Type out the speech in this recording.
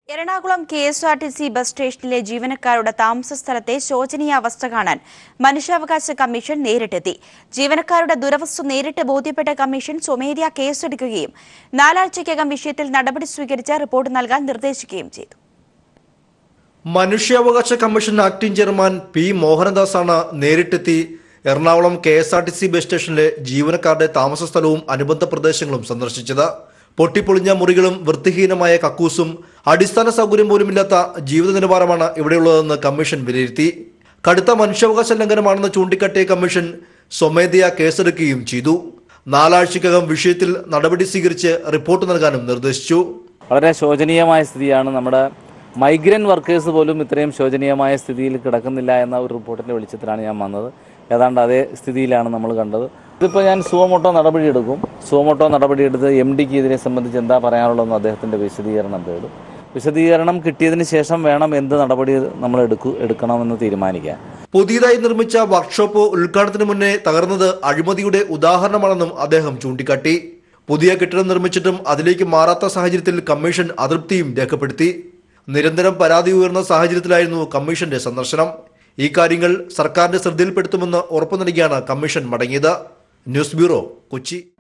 Ernakulam K S R T C bus സ്റ്റേഷനിലെ ജീവനക്കാരുടെ താമസ സ്ഥലത്തെ ശോചനീയ അവസ്ഥ കാണാൻ മനുഷ്യാവകാശ കമ്മീഷൻ നേരിട്ടെത്തി ജീവനക്കാരുടെ ദുരവസ്ഥ നേരിട്ട് ബോധ്യപ്പെട്ട കമ്മീഷൻ സ്വമേധ്യാ കേസെടുക്കുകയും നാലാഴ്ചയ്ക്കകം വിഷയത്തിൽ നടപടി സ്വീകരിച്ച് റിപ്പോർട്ട് നൽകാൻ നിർദ്ദേശിക്കുകയും ചെയ്തു മനുഷ്യാവകാശ കമ്മീഷൻ ആക്ടിംഗ് ചെയർമാൻ പി മോഹനദാസാണ് നേരിട്ടെത്തി Ernakulam K S R T C bus സ്റ്റേഷനിലെ ജീവനക്കാരുടെ താമസ സ്ഥലവും അനുബന്ധ പ്രദേശങ്ങളും സന്ദർശിച്ചത് പൊട്ടിപ്പൊളിഞ്ഞ മുറികളും വൃത്തിഹീനമായ കക്കൂസും അടിസ്ഥാന സൗകര്യം പോലുമില്ലാത്ത ജീവിത നിലവാരമാണ് ഇവിടെയുള്ളതെന്ന് കമ്മീഷൻ വിലയിരുത്തി കടുത്ത മനുഷ്യാവകാശ ലംഘനമാണെന്ന് ചൂണ്ടിക്കാട്ടിയ കമ്മീഷൻ സ്വമേധയാ കേസെടുക്കുകയും ചെയ്തു നാലാഴ്ചക്കകം വിഷയത്തിൽ നടപടി സ്വീകരിച്ച് റിപ്പോർട്ട് നൽകാനും നിർദ്ദേശിച്ചു വളരെ ശോചനീയമായ സ്ഥിതിയാണ് നമ്മുടെ മൈഗ്രൻ്റ് വർക്കേഴ്സ് പോലും ഇത്രയും ശോചനീയമായ സ്ഥിതിയിൽ കിടക്കുന്നില്ല എന്ന ഒരു റിപ്പോർട്ടിൻ്റെ വെളിച്ചത്തിലാണ് ഞാൻ വന്നത് ഏതാണ്ട് അതേ സ്ഥിതിയിലാണ് നമ്മൾ കണ്ടത് ഇതിപ്പോൾ ഞാൻ സുവമോട്ടോ നടപടിയെടുക്കും സുവമോട്ടോ നടപടിയെടുത്ത് എം ഡിക്ക് ഇതിനെ സംബന്ധിച്ച് എന്താ പറയാനുള്ളതെന്ന് അദ്ദേഹത്തിൻ്റെ വിശദീകരണം തേടും വിശദീകരണം കിട്ടിയതിന് ശേഷം വേണം എന്ത് നടപടി നമ്മൾ എടുക്കു എടുക്കണമെന്ന് തീരുമാനിക്കാൻ പുതിയതായി നിർമ്മിച്ച വർക്ക്ഷോപ്പ് ഉദ്ഘാടനത്തിന് മുന്നേ തകർന്നത് അഴിമതിയുടെ ഉദാഹരണമാണെന്നും അദ്ദേഹം ചൂണ്ടിക്കാട്ടി പുതിയ കെട്ടിടം നിർമ്മിച്ചിട്ടും അതിലേക്ക് മാറാത്ത സാഹചര്യത്തിൽ കമ്മീഷൻ അതൃപ്തിയും രേഖപ്പെടുത്തി നിരന്തരം പരാതി ഉയർന്ന സാഹചര്യത്തിലായിരുന്നു കമ്മീഷന്റെ സന്ദർശനം ഈ കാര്യങ്ങൾ സർക്കാരിന്റെ ശ്രദ്ധയിൽപ്പെടുത്തുമെന്ന് ഉറപ്പു നൽകിയാണ് കമ്മീഷൻ മടങ്ങിയത് ന്യൂസ് ബ്യൂറോ കൊച്ചി